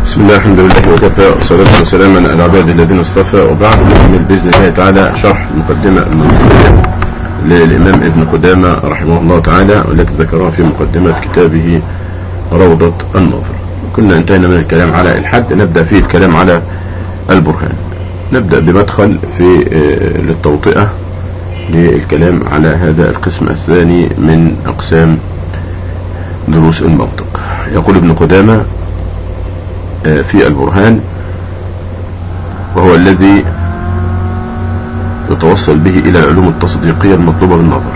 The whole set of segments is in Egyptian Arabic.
بسم الله الحمد لله وكفى والصلاة والسلام على العباد الذين اصطفى وبعد نكمل بإذن الله تعالى شرح المقدمة المنطقية للإمام ابن قدامة رحمه الله تعالى والتي ذكرها في مقدمة كتابه روضة الناظر كنا انتهينا من الكلام على الحد نبدأ فيه الكلام على البرهان نبدأ بمدخل في للتوطئة للكلام على هذا القسم الثاني من أقسام دروس المنطق يقول ابن قدامة في البرهان وهو الذي يتوصل به إلى العلوم التصديقية المطلوبة بالنظر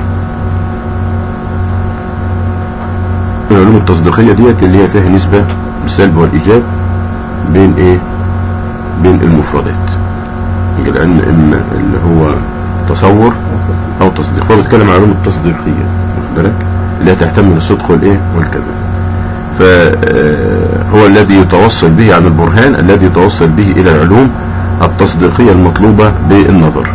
العلوم التصديقية ديت اللي هي فيها نسبة السلب والإيجاب بين إيه بين المفردات لأن إما اللي هو تصور أو تصديق فهو بيتكلم عن العلوم التصديقية واخد بالك اللي هي تحتمل الصدق والإيه والكذب فهو الذي يتوصل به عن البرهان الذي يتوصل به إلى العلوم التصديقية المطلوبة بالنظر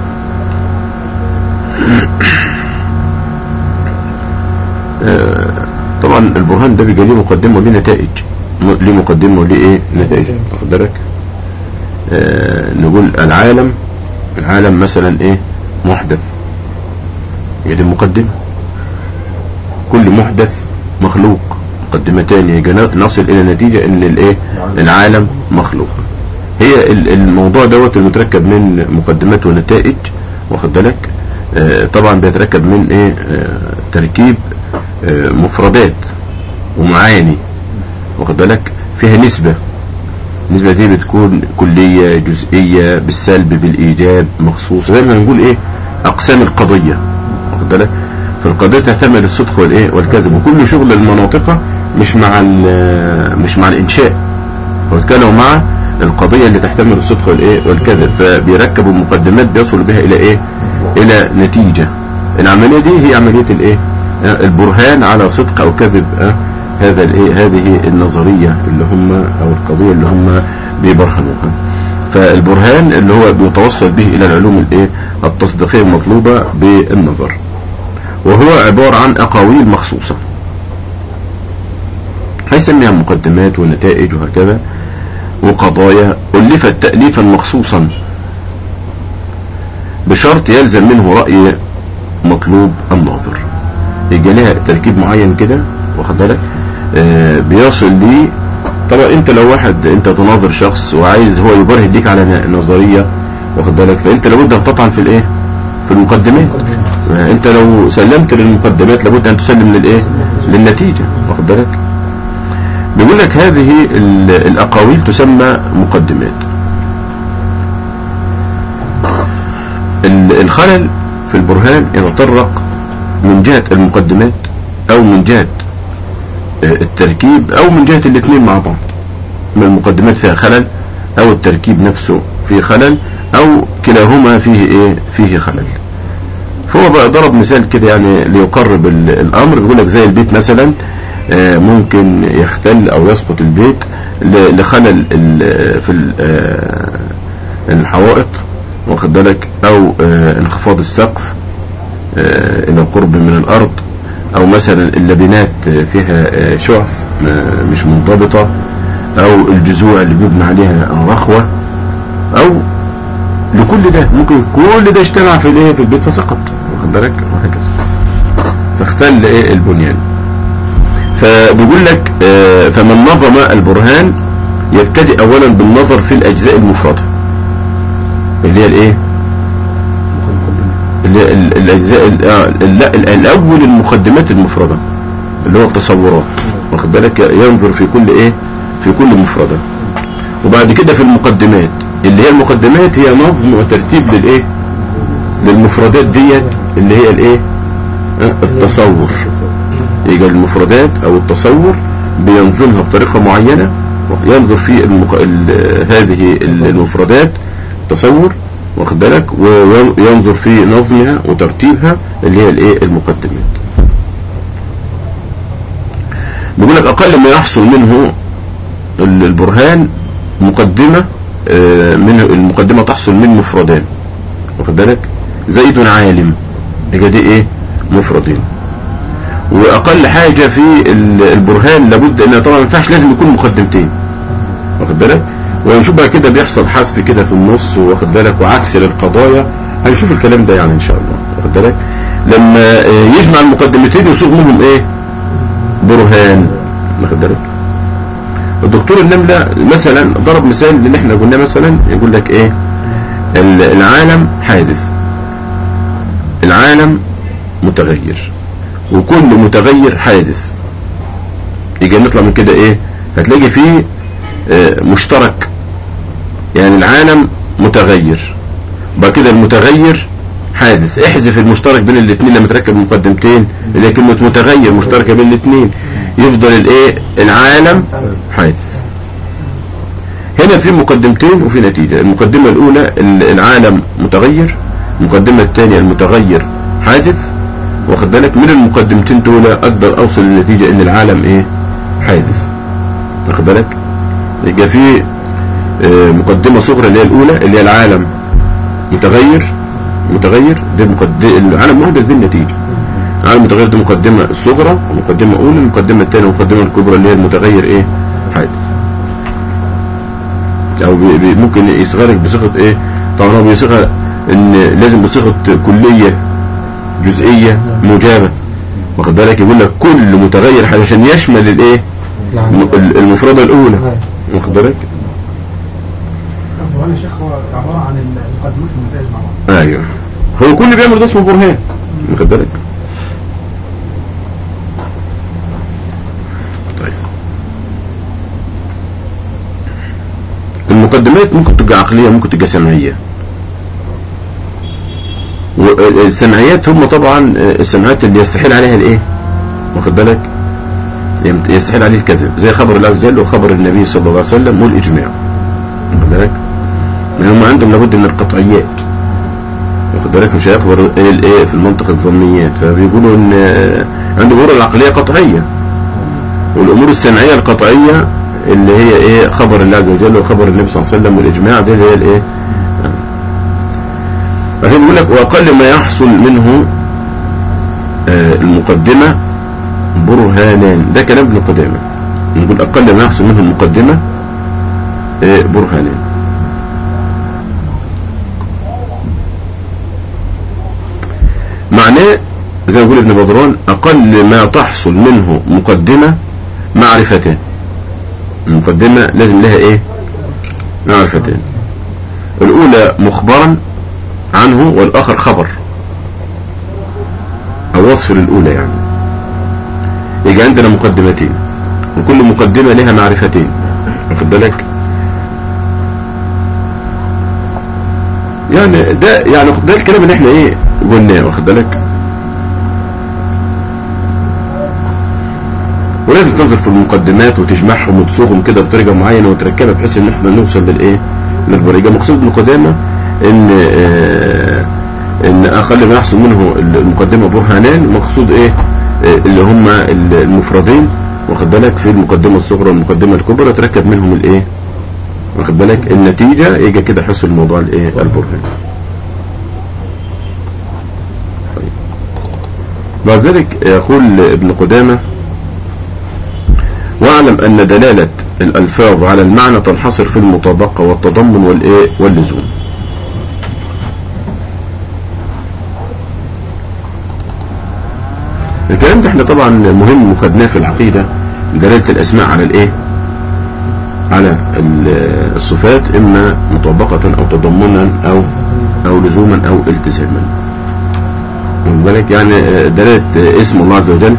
طبعا البرهان ده بيجي ليه مقدمة وليه نتائج ليه مقدمة وليه ايه نتائج واخد بالك نقول العالم العالم مثلا ايه محدث هي دي المقدمة كل محدث مخلوق مقدمتان يجي نصل الى نتيجة ان الايه العالم مخلوق هي الموضوع دوت المتركب من مقدمات ونتائج واخد بالك آه طبعا بيتركب من ايه آه تركيب آه مفردات ومعاني واخد بالك فيها نسبة النسبة دي بتكون كلية جزئية بالسلب بالايجاب مخصوص زي ما نقول ايه اقسام القضية واخد بالك فالقضية تعتمد الصدق والايه والكذب وكل شغل المناطقة مش مع مش مع الانشاء هو اتكلموا مع القضية اللي تحتمل الصدق والايه والكذب فبيركبوا مقدمات بيصلوا بها الى ايه الى نتيجة العملية دي هي عملية الايه البرهان على صدق او كذب اه هذا الايه هذه النظرية اللي هم او القضية اللي هم بيبرهنوها فالبرهان اللي هو بيتوصل به الى العلوم الايه التصديقية المطلوبة بالنظر وهو عبارة عن اقاويل مخصوصة هيسميها مقدمات ونتائج وهكذا وقضايا ألفت تأليفا مخصوصا بشرط يلزم منه رأي مطلوب الناظر يجي لها تركيب معين كده واخد بالك آه بيصل لي طبعا انت لو واحد انت تناظر شخص وعايز هو يبرهن ليك على نظرية واخد بالك فانت لابد ان تطعن في الايه في المقدمات آه انت لو سلمت للمقدمات لابد ان تسلم للايه للنتيجة واخد بالك بيقول لك هذه الأقاويل تسمى مقدمات الخلل في البرهان يتطرق من جهة المقدمات أو من جهة التركيب أو من جهة الاثنين مع بعض من المقدمات فيها خلل أو التركيب نفسه فيه خلل أو كلاهما فيه إيه فيه خلل فهو بقى ضرب مثال كده يعني ليقرب الأمر بيقول لك زي البيت مثلا ممكن يختل او يسقط البيت لخلل في الحوائط واخد بالك او انخفاض السقف الى قرب من الارض او مثلا اللبنات فيها شعث مش منضبطة او الجذوع اللي بيبنى عليها رخوة او لكل ده ممكن كل ده اجتمع في الايه في البيت فسقط واخد بالك وهكذا فاختل ايه البنيان فبيقول لك فمن نظم البرهان يبتدئ اولا بالنظر في الاجزاء المفردة اللي هي الايه اللي هي الاجزاء الاول المقدمات المفردة اللي هو التصورات واخد بالك ينظر في كل ايه في كل مفردة وبعد كده في المقدمات اللي هي المقدمات هي نظم وترتيب للايه للمفردات ديت اللي هي الايه التصور يجي المفردات او التصور بينظمها بطريقة معينة ينظر في المق... ال... هذه المفردات تصور واخد بالك وينظر في نظمها وترتيبها اللي هي الايه المقدمات بيقول لك اقل ما يحصل منه البرهان مقدمة من المقدمة تحصل من مفردان واخد بالك زيد عالم يبقى دي ايه مفردين واقل حاجة في البرهان لابد ان طبعا ما ينفعش لازم يكون مقدمتين واخد بالك ونشوف بقى كده بيحصل حذف كده في النص واخد بالك وعكس للقضايا هنشوف الكلام ده يعني ان شاء الله واخد بالك لما آه، يجمع المقدمتين يصوغ منهم ايه برهان واخد بالك الدكتور النملة مثلا ضرب مثال اللي احنا قلناه مثلا يقول لك ايه ال- العالم حادث العالم متغير وكل متغير حادث يجي نطلع من كده ايه هتلاقي فيه آه، مشترك يعني العالم متغير بعد كده المتغير حادث احذف المشترك بين الاثنين لما تركب المقدمتين اللي هي كلمة متغير مشتركة بين الاثنين يفضل الايه العالم حادث هنا في مقدمتين وفي نتيجة المقدمة الاولى ال- العالم متغير المقدمة الثانية المتغير حادث واخد بالك من المقدمتين دول اقدر اوصل للنتيجة ان العالم ايه حادث واخد بالك يبقى في آه، مقدمة صغرى اللي هي الاولى اللي هي العالم متغير متغير دي مقدمة العالم محدث دي النتيجة العالم المتغير دي مقدمة الصغرى ومقدمة اولى المقدمة الثانية والمقدمة الكبرى اللي هي المتغير ايه حادث او بي بي ممكن يصغرك بصيغة ايه طبعا هو بيصيغها ان لازم بصيغة كلية جزئية مجابة واخد بالك يقول لك كل متغير حاجة عشان يشمل الايه نعم ال- المفردة الاولى واخد بالك طب هو يا شيخ هو عبارة عن المقدمات والنتائج مع بعض ايوه هو كل بيعمل ده اسمه برهان واخد بالك طيب المقدمات ممكن تبقى عقلية ممكن تبقى سمعية والسمعيات هم طبعا السمعيات اللي يستحيل عليها الايه واخد بالك يستحيل عليه الكذب زي خبر الله عز وجل وخبر النبي صلى الله عليه وسلم والاجماع واخد بالك لان هم عندهم لابد من القطعيات واخد بالك مش هيخبر ايه الايه في المنطق الظنيات فبيقولوا ان آه، عندهم الامور العقليه قطعيه والامور السمعيه القطعيه اللي هي ايه خبر الله عز وجل وخبر النبي صلى الله عليه وسلم والاجماع دي اللي هي الايه فهي بيقول لك واقل ما يحصل منه آه، المقدمه برهانان ده كلام ابن قدامه نقول اقل ما يحصل منه المقدمه آه، برهانان معناه زي ما يقول ابن بدران أقل ما تحصل منه مقدمة معرفتان المقدمة لازم لها إيه معرفتان الأولى مخبرا عنه والآخر خبر أو وصف للأولى يعني يجي عندنا مقدمتين وكل مقدمة لها معرفتين واخد بالك يعني ده يعني ده الكلام اللي احنا ايه قلناه واخد بالك ولازم تنظر في المقدمات وتجمعهم وتصوغهم كده بطريقه معينه وتركبها بحيث ان احنا نوصل للايه للبريجه مقصود ابن قدامه ان آه ان اقل ما يحصل منه المقدمه برهانان مقصود ايه آه اللي هم المفردين واخد بالك في المقدمه الصغرى والمقدمه الكبرى تركب منهم الايه واخد بالك النتيجه يجي كده حصل موضوع الايه البرهان طيب. بعد ذلك يقول ابن قدامه واعلم ان دلالة الالفاظ على المعنى تنحصر في المطابقة والتضمن والايه واللزوم الكلام ده احنا طبعا مهم وخدناه في العقيدة دلالة الاسماء على الايه على ال- الصفات اما مطابقة او تضمنا او او لزوما او التزاما واخد بالك يعني دلالة اسم الله عز وجل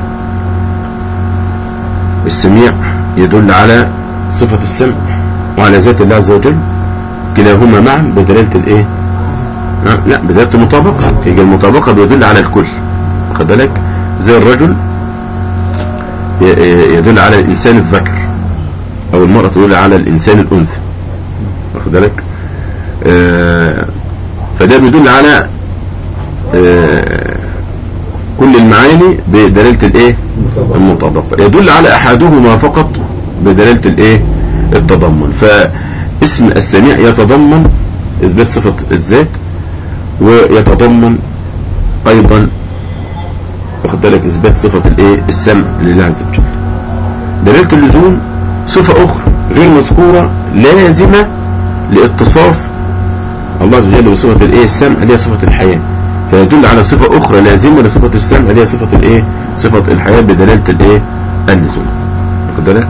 السميع يدل على صفة السمع وعلى ذات الله عز وجل كلاهما معا بدلالة الايه آه، لا بدلالة المطابقة يجي المطابقة بيدل على الكل واخد بالك زي الرجل ي- ي- يدل على الإنسان الذكر أو المرأة تدل على الإنسان الأنثى واخد بالك آه، فده بيدل على آه، كل المعاني بدلالة الايه المطابقة يدل على احدهما فقط بدلالة الايه التضمن فاسم السميع يتضمن اثبات صفة الذات ويتضمن ايضا واخد بالك اثبات صفة الايه السمع لله عز وجل دلالة اللزوم صفة اخرى غير مذكورة لازمة لاتصاف الله عز وجل بصفة الايه السمع اللي هي صفة الحياة فيدل على صفة اخرى لازمة لصفة السمع اللي هي صفة الايه صفة الحياة بدلالة الايه النزول واخد بالك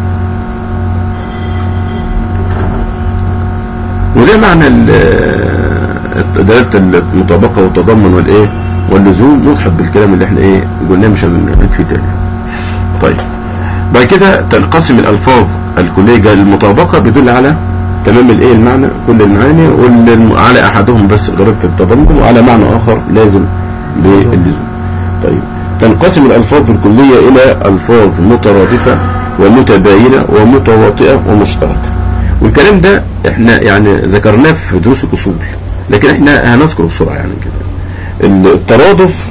وده معنى ال- دلالة المطابقة والتضمن والايه واللزوم مضحك بالكلام اللي احنا ايه قلناه مش هنعيد فيه تاني طيب بعد كده تنقسم الالفاظ الكلية قال المطابقة بيدل على تمام الايه المعنى كل المعاني واللي على احدهم بس درجة التضمن وعلى معنى اخر لازم باللزوم طيب تنقسم الالفاظ الكلية الى الفاظ مترادفة ومتباينة ومتواطئة ومشتركة والكلام ده احنا يعني ذكرناه في دروس الاصول لكن احنا هنذكره بسرعة يعني كده الترادف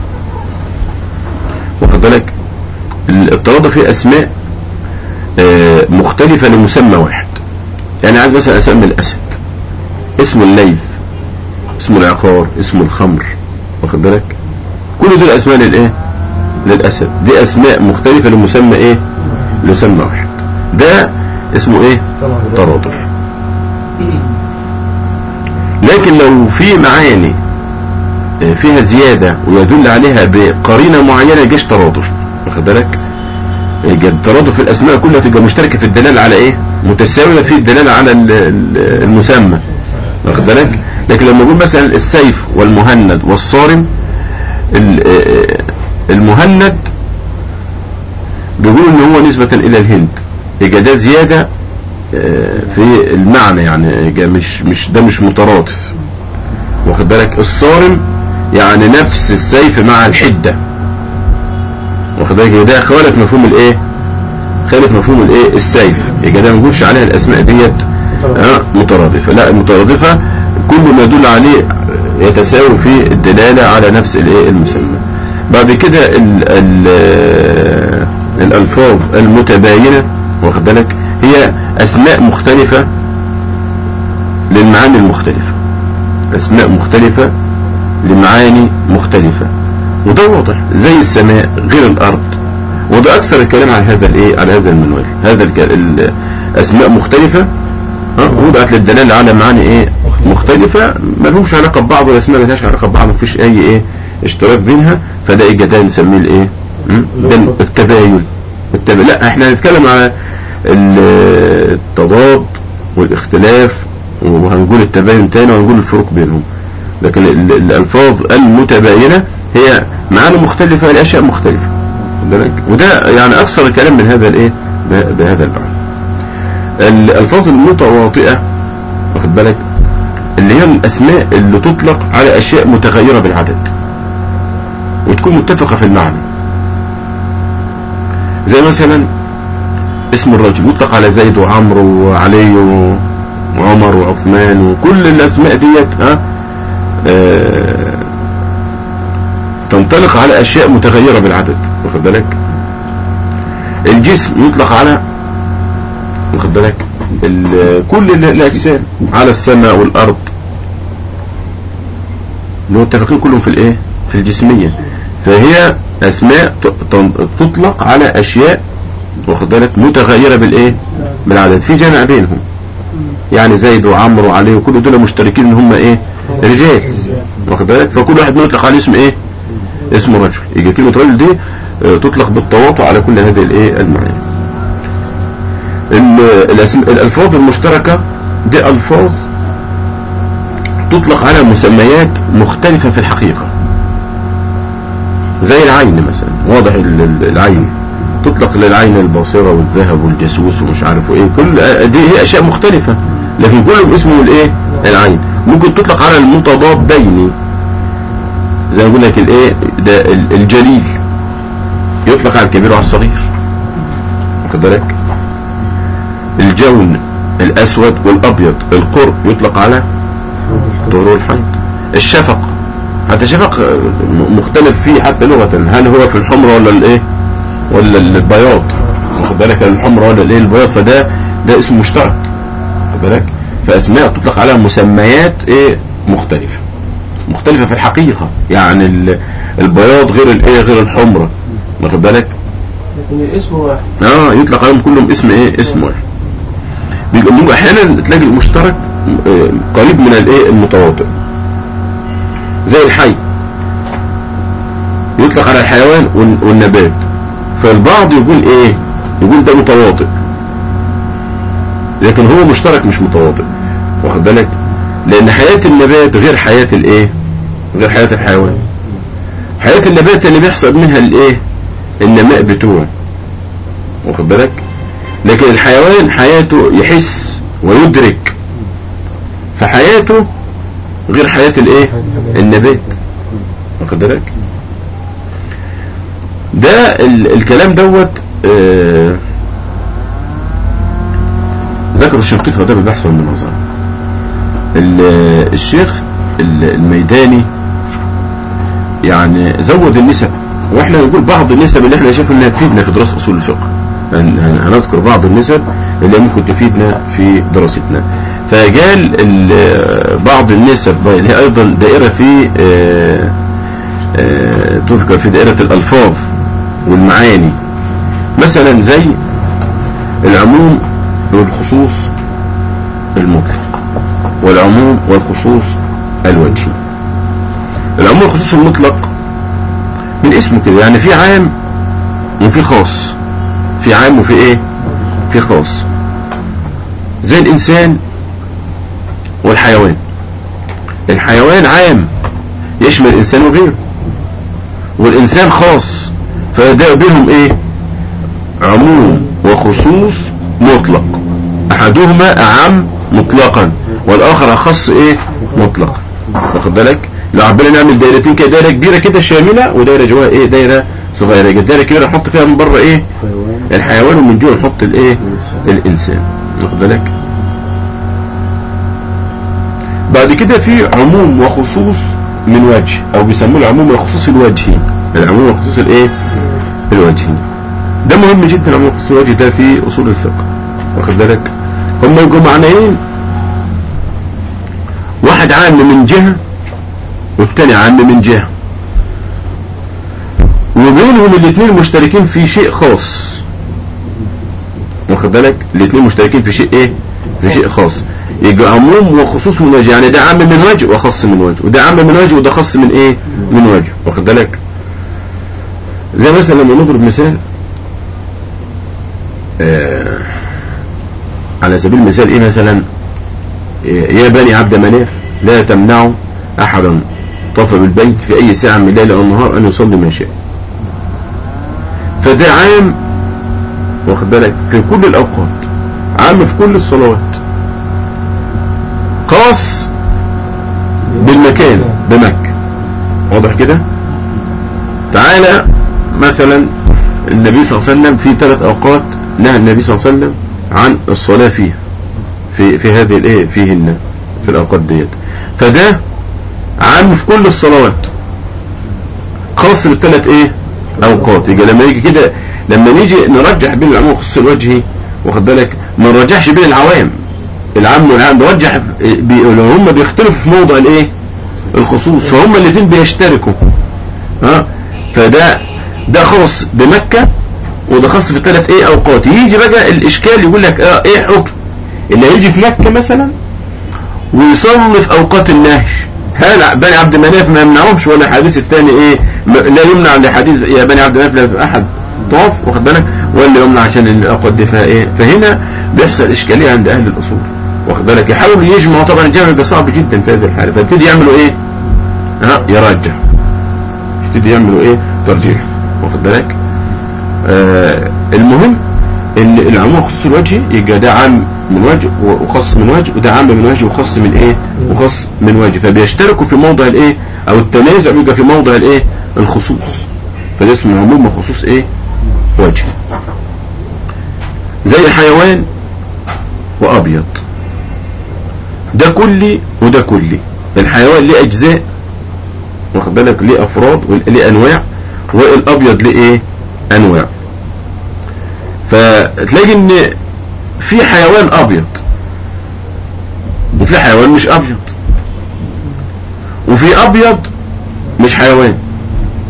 واخد بالك الترادف هي اسماء آه، مختلفة لمسمى واحد يعني عايز مثلا اسمي الاسد اسمه الليل اسمه العقار اسمه الخمر واخد بالك كل دول اسماء للايه للاسد دي اسماء مختلفة لمسمى ايه لمسمى واحد ده اسمه ايه ترادف لكن لو في معاني آه، فيها زيادة ويدل عليها بقرينة معينة يجيش ترادف واخد بالك يبقى الترادف الاسماء كلها تبقى مشتركة في الدلالة على ايه متساوية في الدلالة على ال- ال- المسمى واخد بالك لكن لما نقول مثلا السيف والمهند والصارم ال- آه، المهند بيقولوا ان هو نسبة الى الهند يبقى ده زيادة آه، في المعنى يعني يبقى مش مش ده مش مترادف واخد بالك الصارم يعني نفس السيف مع الحدة واخد بالك يبقى ده خالف مفهوم الايه خالف مفهوم الايه السيف يبقى ده ما نقولش عليها الاسماء ديت آه، مترادفة لا المترادفة كل ما يدل عليه يتساوي في الدلالة على نفس الايه المسمى بعد كده ال ال الالفاظ المتباينة واخد بالك هي اسماء مختلفة للمعاني المختلفة اسماء مختلفة لمعاني مختلفة وده واضح زي السماء غير الارض وده اكثر الكلام على هذا الايه على هذا المنوال هذا الك- الاسماء مختلفة ها، وضعت للدلالة على معاني ايه مختلفة ما لهمش علاقة ببعض والاسماء ما لهاش علاقة ببعض مفيش اي ايه اشتراك بينها فده ايه ده نسميه الايه م? ده التباين التب... لا احنا هنتكلم على ال- التضاد والاختلاف وهنقول التباين تاني وهنقول الفروق بينهم لكن ال- الالفاظ المتباينة هي معاني مختلفة لاشياء مختلفة خد بالك؟ وده يعني اكثر الكلام من هذا الايه ب- بهذا المعنى الالفاظ المتواطئة واخد بالك اللي هي الاسماء اللي تطلق على اشياء متغيرة بالعدد وتكون متفقة في المعنى زي مثلا اسم الرجل يطلق على زيد وعمرو وعلي و- وعمر وعثمان وكل الاسماء ديت ها آه، تنطلق على اشياء متغيرة بالعدد واخد بالك الجسم يطلق على واخد بالك ال- كل ال- الاجسام على السماء والارض اللي هو متفقين كلهم في الايه في الجسمية فهي اسماء ت- تن- تطلق على اشياء واخد بالك متغيرة بالايه بالعدد في جمع بينهم يعني زيد وعمرو وعلي وكل دول مشتركين ان هم ايه رجال واخد بالك فكل واحد منهم يطلق عليه اسم ايه اسمه رجل يجي كلمة رجل دي آه، تطلق بالتواطؤ على كل هذه الايه المعاني ال- الأسم- الالفاظ المشتركة دي الفاظ تطلق على مسميات مختلفة في الحقيقة زي العين مثلا واضح ال- ال- العين تطلق للعين الباصرة والذهب والجاسوس ومش عارف ايه كل دي هي اشياء مختلفة لكن كلهم اسمه الايه العين ممكن تطلق على المتضادين زي ما بقول لك الايه ده ال- الجليل يطلق على الكبير وعلى الصغير واخد بالك الجون الاسود والابيض القرب يطلق على طهور الحيض الشفق حتى شفق آه، م- مختلف فيه حتى لغة هل هو في الحمر ولا الايه ولا البياض واخد بالك الحمر ولا الايه البياض فده ده اسم مشترك واخد بالك فاسماء تطلق على مسميات ايه مختلفة مختلفة في الحقيقة يعني ال- البياض غير الايه غير الحمرة واخد بالك لكن الاسم واحد اه يطلق عليهم كلهم اسم ايه اسم واحد بيبقى ممكن احيانا تلاقي المشترك آه، قريب من الايه المتواطئ زي الحي يطلق على الحيوان وال- والنبات فالبعض يقول ايه يقول ده متواطئ لكن هو مشترك مش متواطئ واخد بالك لان حياة النبات غير حياة الايه غير حياة الحيوان حياة النبات اللي بيحصل منها الايه النماء بتوعه واخد بالك لكن الحيوان حياته يحس ويدرك فحياته غير حياة الايه النبات واخد بالك ده ال الكلام دوت آه ذكر الشنقيطي في اداب البحث والمناظره ال- الشيخ ال- الميداني يعني زود النسب واحنا نقول بعض النسب اللي احنا شايف انها تفيدنا في دراسه اصول الفقه هن- هن- هنذكر بعض النسب اللي ممكن تفيدنا في دراستنا فقال ال- بعض النسب اللي هي ايضا دائره في آه، آه، تذكر في دائره الالفاظ والمعاني مثلا زي العموم والخصوص المطلق والعموم والخصوص الوجهي العموم والخصوص المطلق من اسمه كده يعني في عام وفي خاص في عام وفي ايه في خاص زي الانسان والحيوان الحيوان عام يشمل الانسان وغيره والانسان خاص فده بينهم ايه عموم وخصوص مطلق احدهما اعم مطلقا والاخر اخص ايه مطلقا واخد بالك لو حبينا نعمل دايرتين كده دايره كبيره كده شامله ودايره جواها ايه دايره صغيره كده دايره كبيره نحط فيها من بره ايه الحيوان ومن جوه نحط الايه الانسان واخد بالك بعد كده في عموم وخصوص من وجه او بيسموه العموم والخصوص الوجهي العموم والخصوص الايه الوجهي ده مهم جدا العموم والخصوص الوجهي ده في اصول الفقه واخد بالك هم يبقوا معنيين واحد عام من جهة والتاني عام من جهة وبينهم الاثنين مشتركين في شيء خاص واخد بالك الاثنين مشتركين في شيء ايه في شيء خاص يبقى عموم وخصوص من وجه يعني ده عام من وجه وخاص من وجه وده عام من وجه وده خاص من ايه من وجه واخد بالك زي مثلا لما نضرب مثال آه على سبيل المثال ايه مثلا إيه يا بني عبد مناف لا تمنعوا احدا طاف بالبيت في اي ساعة من الليل او النهار ان يصلي ما شاء فده عام واخد بالك في كل الاوقات عام في كل الصلوات خاص بالمكان بمكة واضح كده تعالى مثلا النبي صلى الله عليه وسلم في ثلاث اوقات نهى النبي صلى الله عليه وسلم عن الصلاة فيها في في هذه الايه فيهن في الاوقات ديت فده عام في كل الصلوات خاص بالثلاث ايه اوقات يبقى لما يجي كده لما نيجي نرجح بين العموم وخصوص الوجهي واخد بالك ما نرجحش بين العوام العام والعام نرجح بي... لو هم بيختلفوا في موضع الايه الخصوص فهم الاثنين بيشتركوا ها فده ده خاص بمكة وده خاص في ثلاث ايه اوقات يجي بقى الاشكال يقول لك اه ايه حكم اللي هيجي في مكة مثلا ويصلي في اوقات النهي هل بني عبد مناف ما يمنعهمش ولا الحديث الثاني ايه لا يمنع لحديث يا بني عبد مناف لا في احد طاف واخد بالك ولا يمنع عشان الاوقات دي فيها ايه فهنا بيحصل اشكاليه عند اهل الاصول واخد بالك يحاولوا يجمعوا طبعا الجمع بيبقى صعب جدا في هذه الحاله فيبتدي يعملوا ايه ها يرجح يبتدي يعملوا ايه ترجيح واخد بالك آه المهم ان العموم خصوص الوجه يبقى ده عام من وجه وخاص من وجه وده عام من وجه وخاص من ايه وخاص من وجه فبيشتركوا في موضع الايه او التنازع بيبقى في موضع الايه الخصوص فده اسمه عموم وخصوص ايه وجه زي حيوان وابيض ده كلي وده كلي الحيوان ليه اجزاء واخد بالك ليه افراد وليه انواع والابيض ليه ايه انواع فتلاقي ان في حيوان ابيض وفي حيوان مش ابيض وفي ابيض مش حيوان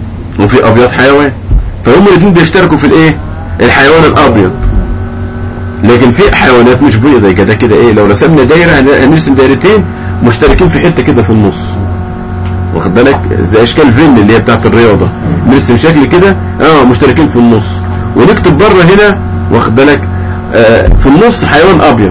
وفي ابيض حيوان فهم الاثنين بيشتركوا في الايه الحيوان الابيض لكن في حيوانات مش بيضة كده كده ايه لو رسمنا دايرة هن- هنرسم دايرتين مشتركين في حتة كده في النص واخد بالك زي اشكال فين اللي هي بتاعت الرياضة نرسم شكل كده اه مشتركين في النص ونكتب بره هنا واخد بالك آه في النص حيوان ابيض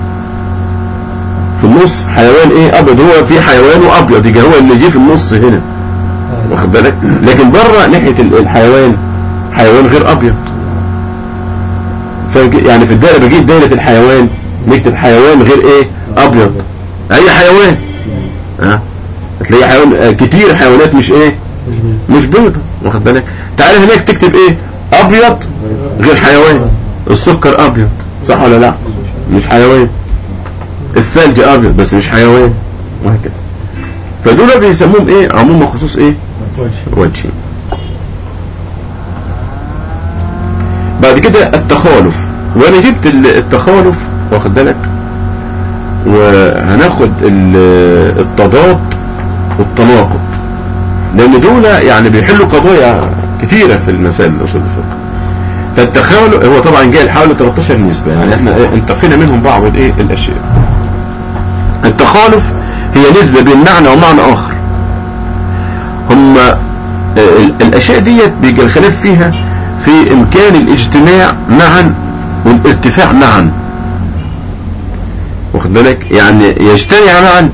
في النص حيوان ايه ابيض هو في حيوان وابيض يبقى هو اللي جه في النص هنا واخد بالك لكن بره ناحية ال- الحيوان حيوان غير ابيض فج- يعني في الدائرة بجيب دائرة الحيوان نكتب حيوان غير ايه ابيض اي حيوان ها هتلاقي حيوان آه، كتير حيوانات مش ايه مش بيضة واخد بالك تعالى هناك تكتب ايه ابيض غير حيوان السكر ابيض صح ولا لا مش حيوان الثلج ابيض بس مش حيوان وهكذا فدول بيسموهم ايه عموم وخصوص ايه وجهي بعد كده التخالف وانا جبت ال- التخالف واخد بالك وهناخد ال- التضاد والتناقض لان دول يعني بيحلوا قضايا كتيرة في المسائل الاصول الفقه فالتخالف هو طبعا جاي حوالي 13 نسبة يعني احنا إيه انتقينا منهم بعض الايه الاشياء التخالف هي نسبة بين معنى ومعنى اخر هم ال- الاشياء ديت بيجي الخلاف فيها في امكان الاجتماع معا والارتفاع معا واخد بالك يعني يجتمع معا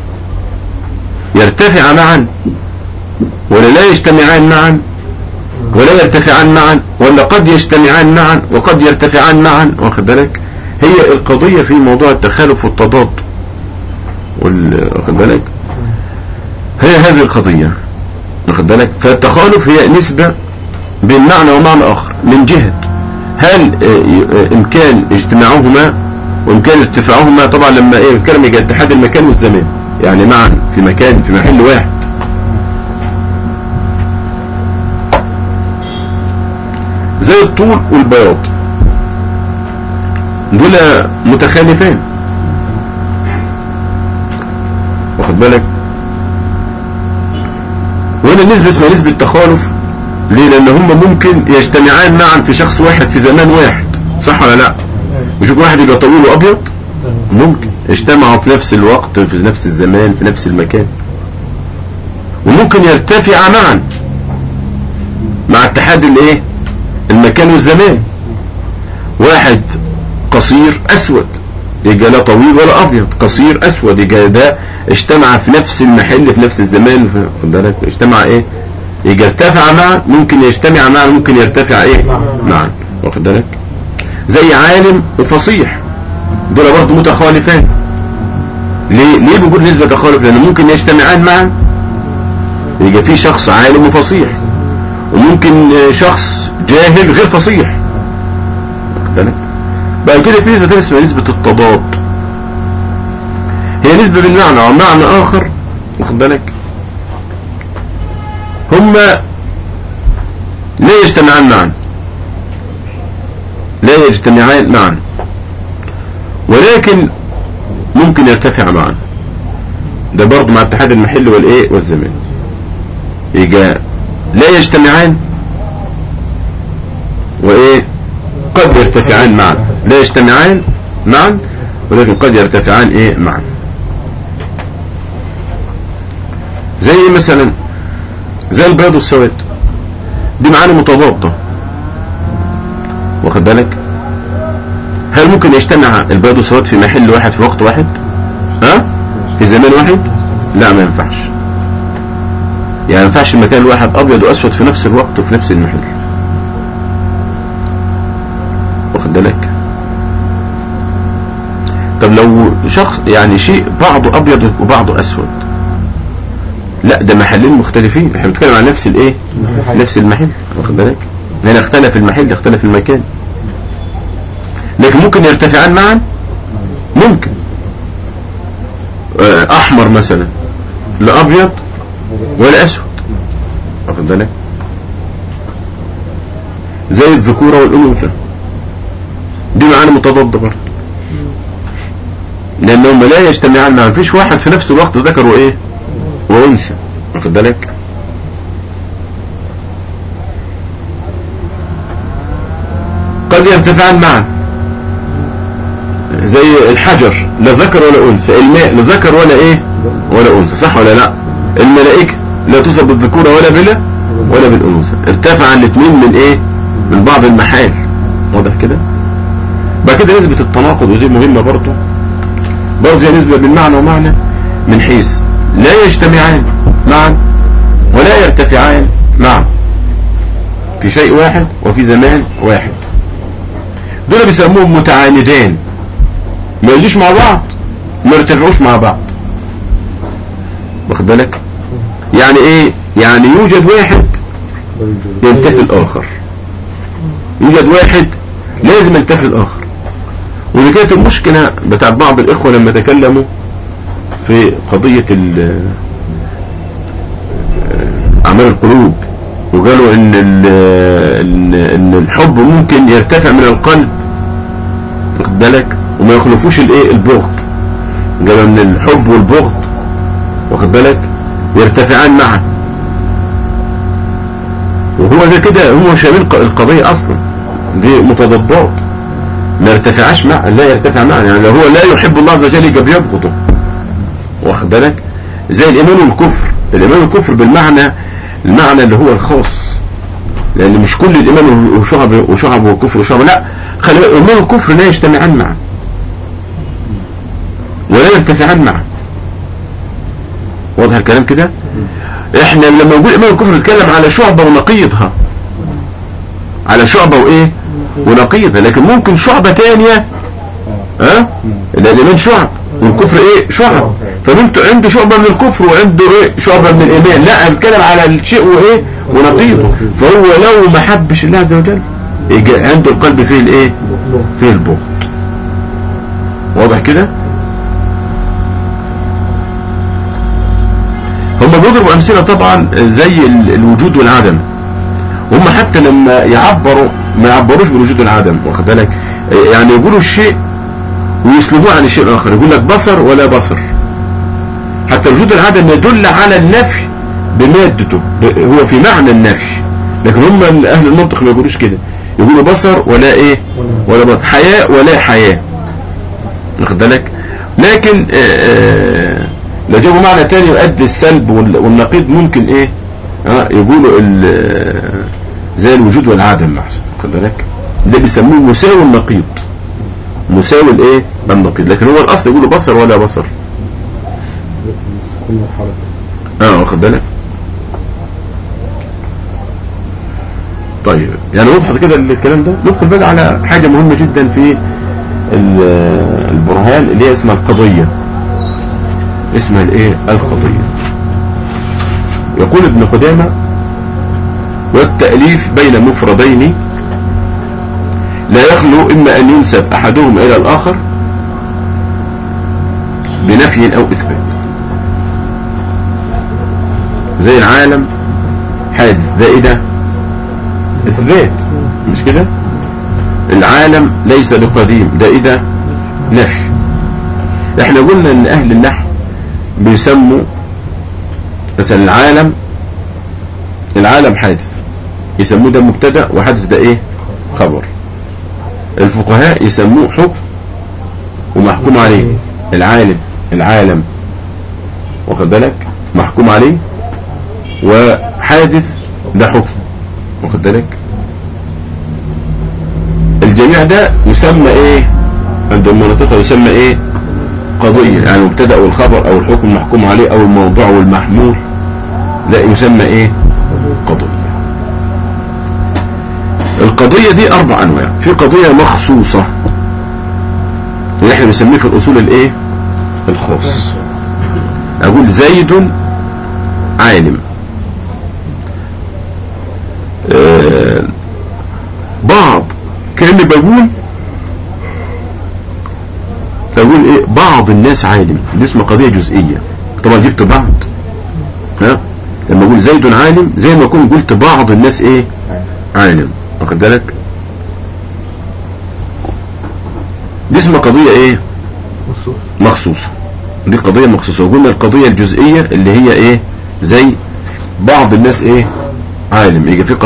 يرتفع معا ولا لا يجتمعان معا ولا يرتفعان معا ولا قد يجتمعان معا وقد يرتفعان معا واخد بالك هي القضية في موضوع التخالف والتضاد وال- واخد بالك هي هذه القضية واخد بالك فالتخالف هي نسبة بين معنى ومعنى آخر من جهة هل آه، ي- آه، إمكان اجتماعهما وإمكان ارتفاعهما طبعا لما إيه الكلام يجي اتحاد المكان والزمان يعني معا في مكان في محل واحد زي الطول والبياض دول متخالفان واخد بالك وهنا النسبة اسمها نسبة تخالف ليه لان هم ممكن يجتمعان معا في شخص واحد في زمان واحد صح ولا لا مش يكون واحد يبقى طويل وابيض ممكن اجتمعوا في نفس الوقت في نفس الزمان في نفس المكان وممكن يرتفع معا مع اتحاد الايه المكان والزمان واحد قصير اسود يبقى لا طويل ولا ابيض قصير اسود يبقى ده اجتمع في نفس المحل في نفس الزمان في- خد بالك اجتمع ايه يبقى ارتفع معا ممكن يجتمع معا ممكن يرتفع ايه معا واخد بالك زي عالم وفصيح دول برضه متخالفان ليه ليه بنقول نسبة تخالف لان ممكن يجتمعان معا يبقى في شخص عالم وفصيح وممكن شخص جاهل غير فصيح واخد بالك بعد كده في نسبة تانية اسمها نسبة التضاد هي نسبة بالمعنى ومعنى آخر واخد بالك هما لا يجتمعان معا لا يجتمعان معا ولكن ممكن يرتفع معا ده برضه مع اتحاد المحل والايه والزمان يجي لا يجتمعان وايه قد يرتفعان معا لا يجتمعان معا ولكن قد يرتفعان ايه معا زي مثلا زي البيض والسواد دي معاني متضادة واخد بالك هل ممكن يجتمع البيض والسواد في محل واحد في وقت واحد ها في زمان واحد لا ما ينفعش يعني ما ينفعش المكان الواحد ابيض واسود في نفس الوقت وفي نفس المحل واخد بالك طب لو شخص يعني شيء بعضه ابيض وبعضه اسود لا ده محلين مختلفين احنا بنتكلم عن نفس الايه نفس المحل واخد بالك هنا اختلف المحل اختلف المكان لكن ممكن يرتفعان معا ممكن آه، احمر مثلا لا ابيض ولا اسود واخد بالك زي الذكوره والانوثه دي معاني متضادة برضه لانهم لا يجتمعان معا مفيش واحد في نفس الوقت ذكر وايه وانثى واخد بالك قد يرتفعان معا زي الحجر لا ذكر ولا انثى الماء لا ذكر ولا ايه ولا انثى صح ولا لا الملائكه لا توصف بالذكوره ولا بلا ولا بالانوثه ارتفع الاثنين من ايه من بعض المحال واضح كده بعد كده نسبه التناقض ودي مهمه برضه برضه هي نسبه بالمعنى ومعنى من حيث لا يجتمعان معا ولا يرتفعان معا في شيء واحد وفي زمان واحد دول بيسموهم متعاندان ما يجيش مع بعض ما يرتفعوش مع بعض واخد بالك يعني ايه يعني يوجد واحد ينتفي الاخر يوجد واحد لازم ينتفي الاخر ودي كانت المشكلة بتاعت بعض الاخوة لما تكلموا في قضية ال- اعمال القلوب وقالوا ان ال- ان ان الحب ممكن يرتفع من القلب واخد بالك وما يخلفوش الايه البغض قالوا ان الحب والبغض واخد بالك يرتفعان معا وهو ده كده هو شامل ق- القضية اصلا دي متضادات ما يرتفعش مع لا يرتفع معا يعني لو هو لا يحب الله عز وجل يبقى بيبغضه واخد بالك زي الايمان والكفر الايمان والكفر بالمعنى المعنى اللي هو الخاص لان مش كل الايمان وشعب وشعب والكفر وشعب لا خلي بالك الايمان والكفر لا يجتمعان معا ولا يرتفعان معا واضح الكلام كده احنا لما نقول ايمان والكفر نتكلم على شعبة ونقيضها على شعبة وايه ونقيضها لكن ممكن شعبة تانية ها لان الايمان شعب والكفر ايه شعب فانت عنده شعبة من الكفر وعنده ايه شعبة من الايمان لا انا بتكلم على الشيء وايه ونقيضه فهو لو ما حبش الله عز وجل يجي عنده القلب فيه الايه فيه البغض واضح كده هم بيضربوا امثله طبعا زي ال- الوجود والعدم هم حتى لما يعبروا ما يعبروش بالوجود والعدم واخد بالك يعني يقولوا الشيء ويسلبوه عن الشيء الاخر يقول لك بصر ولا بصر حتى وجود العدم يدل على النفي بمادته ب- هو في معنى النفي لكن هم اهل المنطق ما يقولوش كده يقولوا بصر ولا ايه ولا بصر حياة ولا حياة واخد بالك لكن آه، آه، لو جابوا معنى تاني يؤدي السلب وال- والنقيض ممكن ايه اه يقولوا ال- آه، زي الوجود والعدم مثلا واخد بالك ده بيسموه مساوي النقيض مساوي الايه النقيض لكن هو الاصل يقولوا بصر ولا بصر كل مرحلة اه واخد بالك طيب يعني وضحت كده الكلام ده ندخل بقى على حاجة مهمة جدا في ال- البرهان اللي هي اسمها القضية اسمها الايه القضية يقول ابن قدامة والتأليف بين مفردين لا يخلو إما أن ينسب أحدهما إلى الآخر بنفي أو إثبات زي العالم حادث ده ايه ده اثبات مش كده العالم ليس بقديم ده ايه ده نفي احنا قلنا ان اهل النحو بيسموا مثلا العالم العالم حادث يسموه ده مبتدا وحادث ده ايه خبر الفقهاء يسموه حكم ومحكوم عليه العالم العالم واخد بالك محكوم عليه وحادث ده حكم واخد بالك الجميع ده يسمى ايه عند المناطق يسمى ايه قضية يعني المبتدا او الخبر او الحكم المحكوم عليه او الموضوع والمحمول لا يسمى ايه قضية القضية دي اربع انواع في قضية مخصوصة اللي احنا بنسميه في الاصول الايه الخاص اقول زيد عالم آه، بعض كأني بقول بقول ايه بعض الناس عالم دي اسمها قضية جزئية طبعا جبت بعض ها لما اقول زيد عالم زي ما اكون قلت بعض الناس ايه عالم واخد بالك دي اسمها قضية ايه مخصوص مخصوصة دي قضية مخصوصة وقلنا القضية الجزئية اللي هي ايه زي بعض الناس ايه عالم يجي في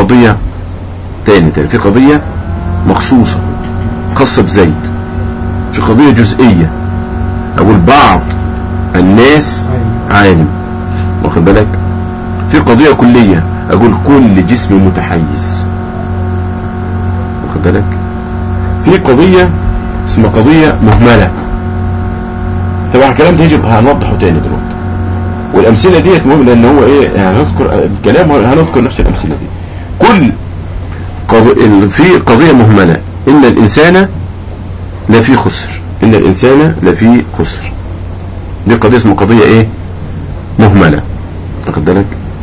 في قضية جزئية اقول بعض الناس عالم واخد بالك في قضية كلية اقول كل جسم متحيز واخد بالك في قضية اسمها قضية مهملة طبعا الكلام ده يجب هنوضحه تاني دلوقتي والامثله ديت مهم لان هو ايه يعني هنذكر الكلام هنذكر نفس الامثله دي كل قض... ال- في قضيه مهمله ان الانسان لفي خسر ان الانسان لفي خسر دي قضيه اسمها قضيه ايه مهمله واخد بالك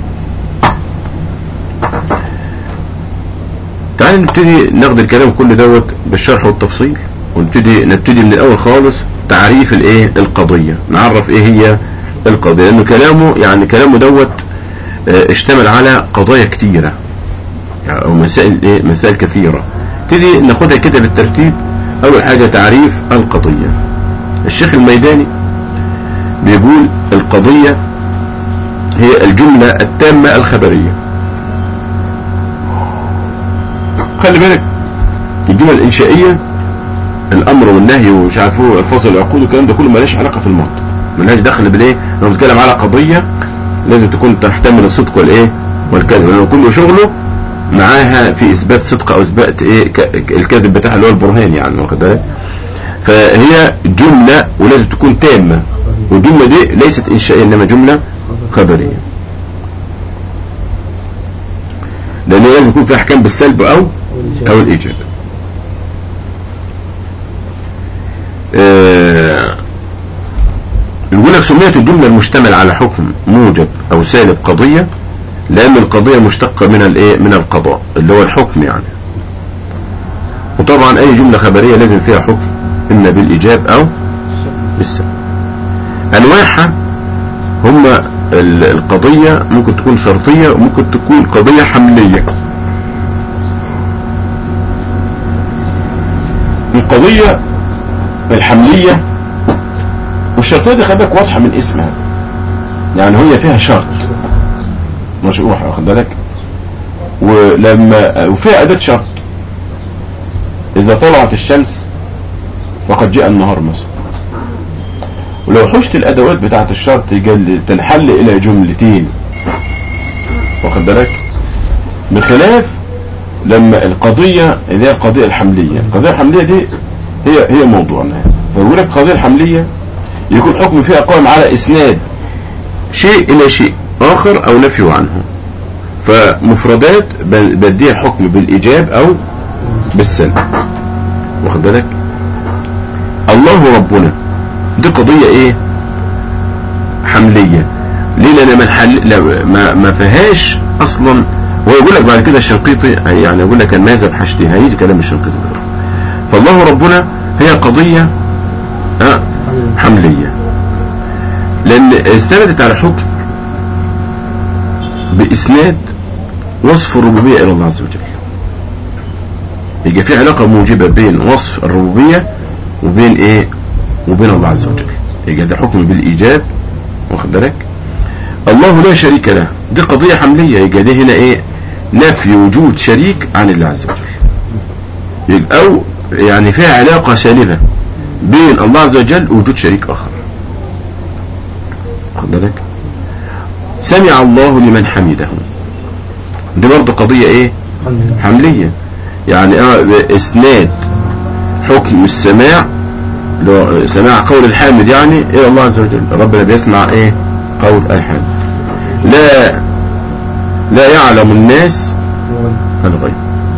تعال نبتدي ناخد الكلام كل دوت بالشرح والتفصيل ونبتدي نبتدي من الاول خالص تعريف الايه القضيه نعرف ايه هي القضيه لانه كلامه يعني كلامه دوت آه، اشتمل على قضايا كتيره يعني او مسائل ايه مسائل كثيره نبتدي ناخدها كده بالترتيب اول حاجه تعريف القضيه الشيخ الميداني بيقول القضيه هي الجمله التامه الخبريه خلي بالك الجمل الانشائيه الامر والنهي ومش عارف هو الفاظ العقود والكلام ده كله مالهاش علاقه في المنطق مالهاش دخل بالايه لو بنتكلم على قضيه لازم تكون تحتمل الصدق والايه والكذب لانه كل شغله معاها في اثبات صدق او اثبات ايه ك- الكذب بتاعها اللي هو البرهان يعني واخد بالك فهي جمله ولازم تكون تامه والجمله دي ليست انشائيه انما جمله خبريه لان لازم يكون في احكام بالسلب او او الايجاب آه، يقول لك سميت الجملة المشتمل على حكم موجب أو سالب قضية لأن القضية مشتقة من الإيه من القضاء اللي هو الحكم يعني وطبعا أي جملة خبرية لازم فيها حكم إما بالإيجاب أو بالسلب أنواعها هم ال- القضية ممكن تكون شرطية وممكن تكون قضية حملية القضية الحملية والشرطية دي خلي بالك واضحة من اسمها يعني هي فيها شرط مش واخد بالك ولما وفيها أداة شرط إذا طلعت الشمس فقد جاء النهار مثلا ولو حشت الأدوات بتاعت الشرط يجل- تنحل إلى جملتين واخد بالك بخلاف لما القضية اللي هي القضية الحملية القضية الحملية دي هي هي موضوعنا فيقول لك القضية الحملية يكون حكم فيها قائم على إسناد شيء إلى شيء آخر أو نفي عنه فمفردات ب- بديها الحكم بالإيجاب أو بالسلب واخد بالك الله ربنا دي قضية إيه حملية ليه لأن ما, الحل... لا- ما, ما فيهاش أصلا هو يقول لك بعد كده الشنقيطي يعني يقول لك الماذا بحاجتين هيجي كلام الشنقيطي ده فالله ربنا هي قضية آه، حملية لأن استندت على حكم بإسناد وصف الربوبية إلى الله عز وجل يبقى في علاقة موجبة بين وصف الربوبية وبين إيه وبين الله عز وجل يبقى ده حكم بالإيجاب واخد بالك الله لا شريك له دي قضية حملية يبقى دي هنا إيه نفي وجود شريك عن الله عز وجل يبقى أو يعني فيها علاقة سالبة بين الله عز وجل ووجود شريك آخر واخد بالك سمع الله لمن حمده دي برضه قضية ايه حملية يعني اه اسناد حكم السماع لو سماع قول الحامد يعني الى الله عز وجل ربنا بيسمع ايه قول الحامد لا لا يعلم الناس الغيب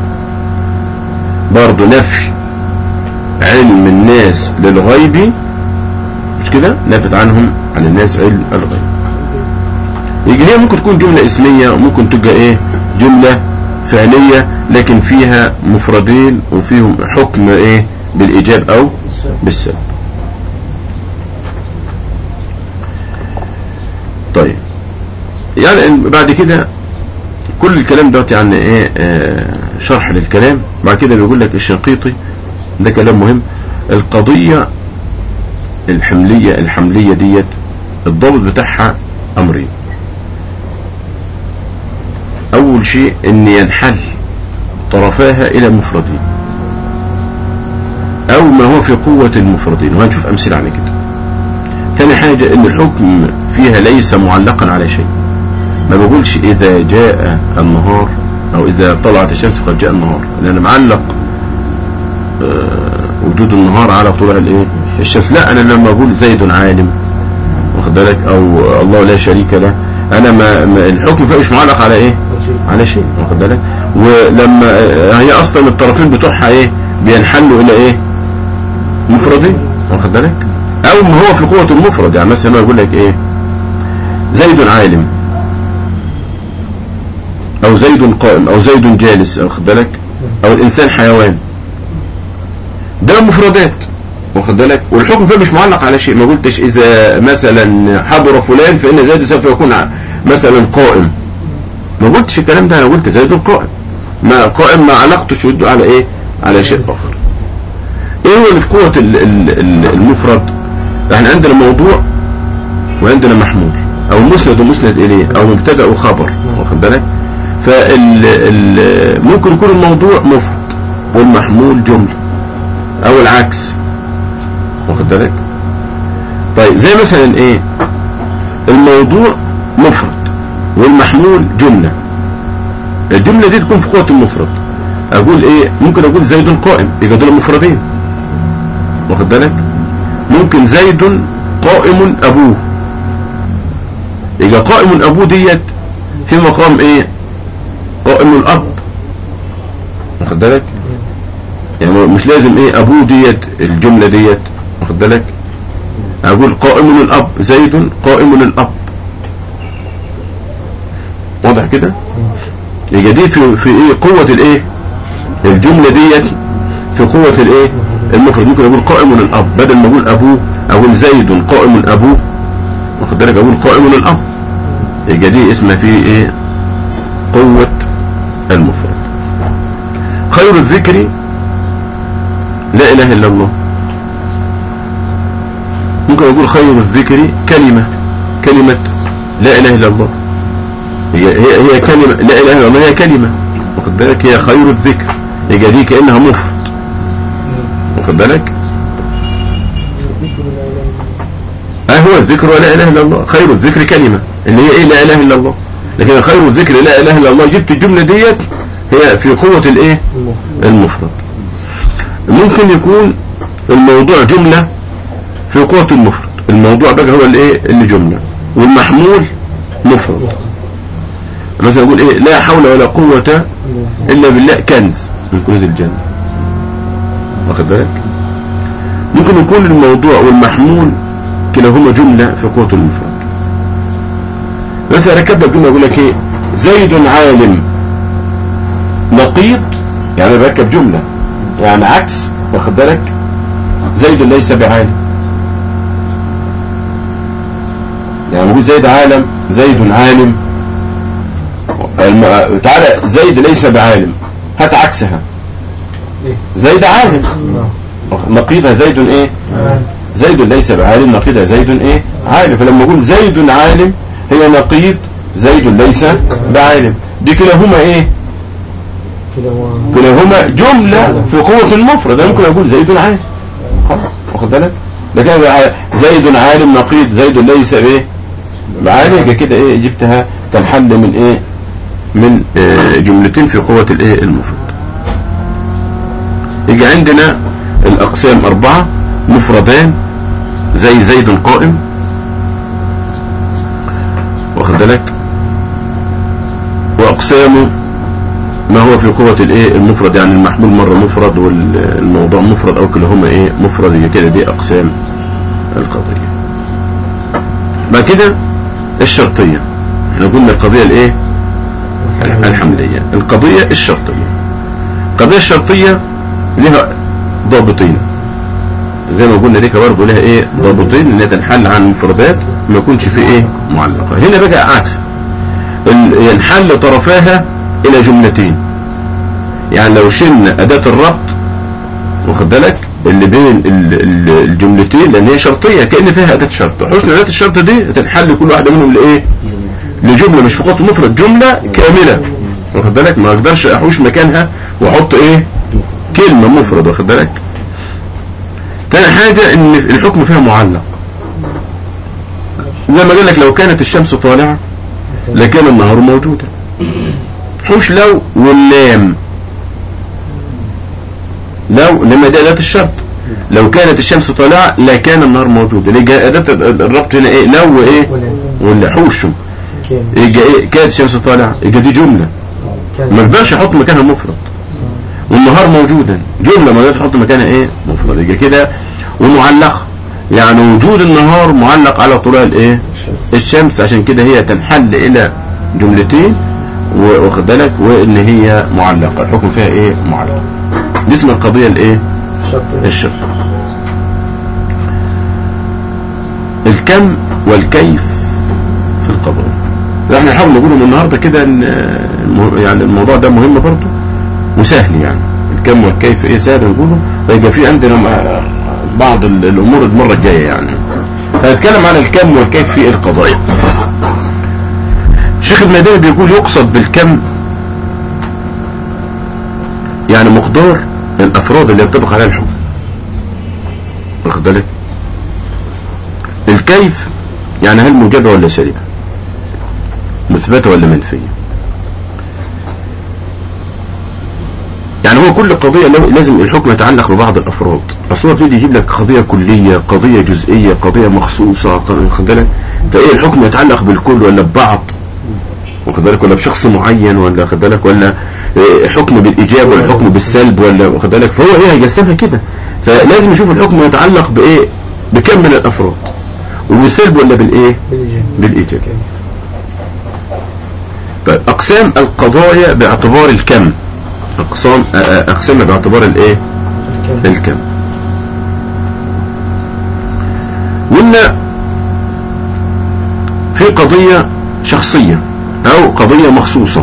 برضه نفي علم الناس للغيب مش كده نفت عنهم عن الناس علم الغيب يجي هي ممكن تكون جملة اسمية وممكن تبقى ايه جملة فعلية لكن فيها مفردين وفيهم حكم ايه بالايجاب او بالسلب طيب يعني بعد كده كل الكلام دوت يعني ايه آه شرح للكلام بعد كده بيقول لك الشنقيطي ده كلام مهم القضية الحملية الحملية ديت الضابط بتاعها امرين اول شيء ان ينحل طرفاها الى مفردين او ما هو في قوة المفردين وهنشوف امثلة على كده تاني حاجة ان الحكم فيها ليس معلقا على شيء ما بقولش اذا جاء النهار او اذا طلعت الشمس قد جاء النهار لان معلق آه، وجود النهار على طلوع الايه الشمس لا انا لما اقول زيد عالم واخد بالك او الله لا شريك له انا ما ما- الحكم فيها مش معلق على ايه على شيء واخد بالك ولما آه، هي اصلا الطرفين بتوعها ايه بينحلوا الى ايه مفردين واخد بالك او ما هو في قوة المفرد يعني مثلا ما يقول لك ايه زيد عالم او زيد قائم او زيد جالس واخد بالك او الانسان حيوان ده مفردات واخد بالك والحكم فيه مش معلق على شيء ما قلتش اذا مثلا حضر فلان فان زيد سوف يكون ع- مثلا قائم ما قلتش الكلام ده انا قلت زيد قائم ما قائم ما علاقتش وده على ايه على شيء اخر ايه هو اللي في قوة ال- ال- ال- المفرد احنا عندنا موضوع وعندنا محمول او مسند ومسند اليه او مبتدا وخبر واخد بالك فال ال- ممكن يكون الموضوع مفرد والمحمول جملة او العكس واخد بالك طيب زي مثلا ايه الموضوع مفرد والمحمول جملة الجملة دي تكون في قوة المفرد اقول ايه ممكن اقول زيد قائم يبقى دول مفردين واخد بالك ممكن زيد قائم ابوه يبقى قائم ابوه ديت في مقام ايه قائم الاب واخد بالك يعني مش لازم ايه ابوه ديت الجملة ديت واخد بالك اقول قائم الاب زيد قائم الاب واضح كده يبقى دي في في ايه قوة الايه الجملة ديت في قوة الايه المفرد ممكن اقول قائم الاب بدل ما اقول ابوه اقول زيد قائم ابوه واخد بالك اقول قائم الاب يبقى دي اسمها في ايه قوة المفرد خير الذكر لا اله الا الله ممكن اقول خير الذكر كلمة كلمة لا اله الا الله هي هي هي كلمة لا اله الا الله هي كلمة واخد بالك هي خير الذكر يبقى دي كانها مفرد واخد بالك اه هو الذكر ولا اله الا الله خير الذكر كلمة اللي هي ايه لا اله الا الله لكن خير الذكر لا اله الا الله جبت الجملة ديت هي في قوة الايه المفرد ممكن يكون الموضوع جملة في قوة المفرد الموضوع بقى هو الايه اللي جملة والمحمول مفرد مثلا يقول ايه لا حول ولا قوة الا بالله كنز من كنوز الجنة واخد بالك ممكن يكون الموضوع والمحمول كلاهما جملة في قوة المفرد مثلا ركب لك جملة يقول لك ايه زيد عالم نقيض يعني بركب جملة يعني عكس واخد بالك زيد ليس بعالم يعني موجود زيد عالم زيد عالم الم... تعالى زيد ليس بعالم هات عكسها زيد عالم نقيضها زيد ايه زيد ليس بعالم نقيضها زيد ايه عالم فلما اقول زيد عالم هي نقيض زيد ليس بعالم دي كلاهما ايه كلاهما جملة في قوة المفرد أنا ممكن اقول زيد عالم خلاص واخد بالك لكن زيد عالم نقيض زيد ليس ايه بعالم يبقى كده ايه جبتها تنحل من ايه من آه، جملتين في قوة الايه المفرد يجي عندنا الاقسام اربعة مفردان زي زيد قائم واخد بالك واقسامه ما هو في قوة الايه المفرد يعني المحمول مرة مفرد والموضوع مفرد او كلاهما ايه مفرد يبقى كده دي اقسام القضية بعد كده الشرطية احنا قلنا القضية الايه الحملية القضية الشرطية القضية الشرطية لها ضابطين زي ما قلنا ليك برضه لها ايه ضابطين انها تنحل عن المفردات ما يكونش فيه ايه معلقة هنا بقى عكس ال- ينحل طرفاها الى جملتين يعني لو شلنا اداة الربط واخد بالك اللي بين ال- ال- الجملتين لان هي شرطية كأن فيها اداة شرط حسن اداة الشرط دي تنحل كل واحدة منهم لايه لجملة مش فقط مفرد جملة كاملة واخد بالك ما اقدرش احوش مكانها واحط ايه كلمة مفرد واخد بالك تاني حاجة ان الحكم فيها معلق زي ما قال لك لو كانت الشمس طالعة لكان النهار موجودا حوش لو واللام لو لما ده أداة الشرط لو كانت الشمس طالعة لكان النهار موجودا اللي جاء أداة الربط هنا ايه لو وايه ولا حوش يجي ايه كانت الشمس طالعة يجي دي جملة ما يقدرش احط مكانها مفرد والنهار موجودا جملة ما يقدرش احط مكانها ايه مفرد يجي كده ومعلقة يعني وجود النهار معلق على طلوع الايه الشمس عشان كده هي تنحل الى جملتين واخد بالك وان هي معلقة الحكم فيها ايه معلق دي اسمها القضية الايه الشرط الكم والكيف في القضاء احنا نحاول نقولهم النهاردة كده ان يعني الموضوع ده مهم برضه وسهل يعني الكم والكيف ايه سهل نقوله فيبقى في عندنا بعض الامور المرة الجاية يعني هنتكلم عن الكم والكيف في القضايا الشيخ المدني بيقول يقصد بالكم يعني مقدار الافراد اللي ينطبق عليها الحكم واخد بالك الكيف يعني هل موجبة ولا سالبة مثبتة ولا منفية يعني هو كل قضية لازم الحكم يتعلق ببعض الأفراد أصلا دي يجيب لك قضية كلية قضية جزئية قضية مخصوصة واخد بالك فإيه الحكم يتعلق بالكل ولا ببعض واخد بالك ولا بشخص معين ولا واخد بالك ولا حكم بالإيجاب ولا حكم بالسلب ولا واخد بالك فهو إيه هيجسمها كده فلازم يشوف الحكم يتعلق بإيه بكم من الأفراد وبالسلب ولا بالإيه بالإيجاب طيب أقسام القضايا باعتبار الكم أقسام أقسامها باعتبار الإيه الكم قلنا في قضية شخصية أو قضية مخصوصة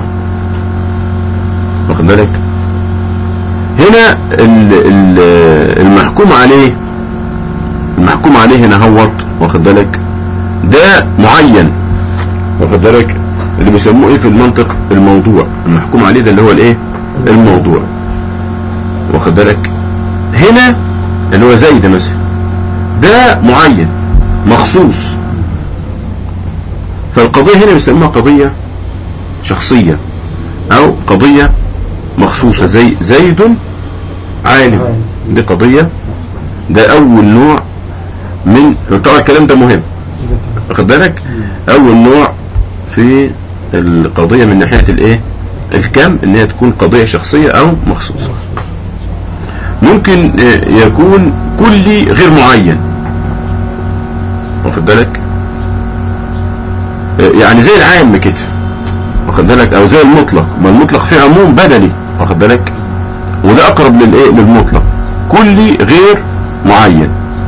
واخد بالك هنا المحكوم عليه المحكوم عليه هنا هوت واخد بالك ده معين واخد بالك اللي بيسموه ايه في المنطق الموضوع المحكوم عليه ده اللي هو الايه الموضوع واخد بالك هنا اللي هو زي ده مثلا ده معين مخصوص فالقضية هنا بيسموها قضية شخصية او قضية مخصوصة زي زيد عالم دي قضية ده اول نوع من طبعا الكلام ده مهم واخد بالك اول نوع في القضية من ناحية الايه الكم ان هي تكون قضية شخصية او مخصوصة ممكن يكون كلي غير معين واخد بالك يعني زي العام كده واخد بالك او زي المطلق ما المطلق فيه عموم بدني واخد بالك وده اقرب للايه للمطلق كلي غير معين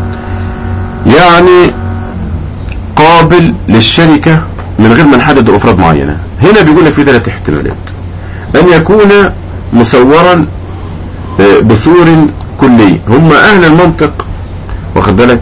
يعني قابل للشركة من غير ما نحدد افراد معينة هنا بيقول لك في ثلاث احتمالات ان يكون مصورا بصور كلي هم اهل المنطق واخد بالك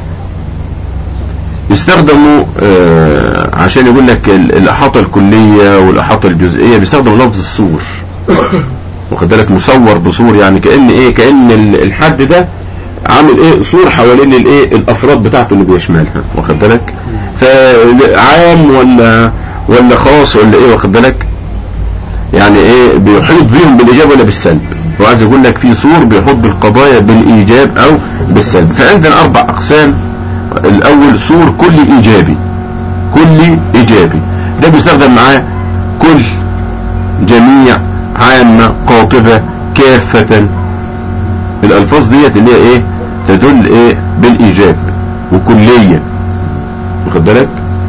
يستخدموا عشان يقول لك الاحاطة الكلية والاحاطة الجزئية بيستخدموا لفظ الصور واخد بالك مصور بصور يعني كأن ايه كأن الحد ده عامل ايه صور حوالين الايه الافراد بتاعته اللي بيشملها واخد بالك فعام ولا ولا خاص ولا ايه واخد بالك يعني ايه بيحيط بيهم بالايجاب ولا بالسلب هو عايز يقول لك في صور بيحيط بالقضايا بالايجاب او بالسلب فعندنا اربع اقسام الاول صور كلي ايجابي كلي ايجابي ده بيستخدم معاه كل جميع عامة قاطبة كافة الالفاظ ديت اللي هي ايه تدل ايه بالايجاب وكلية واخد بالك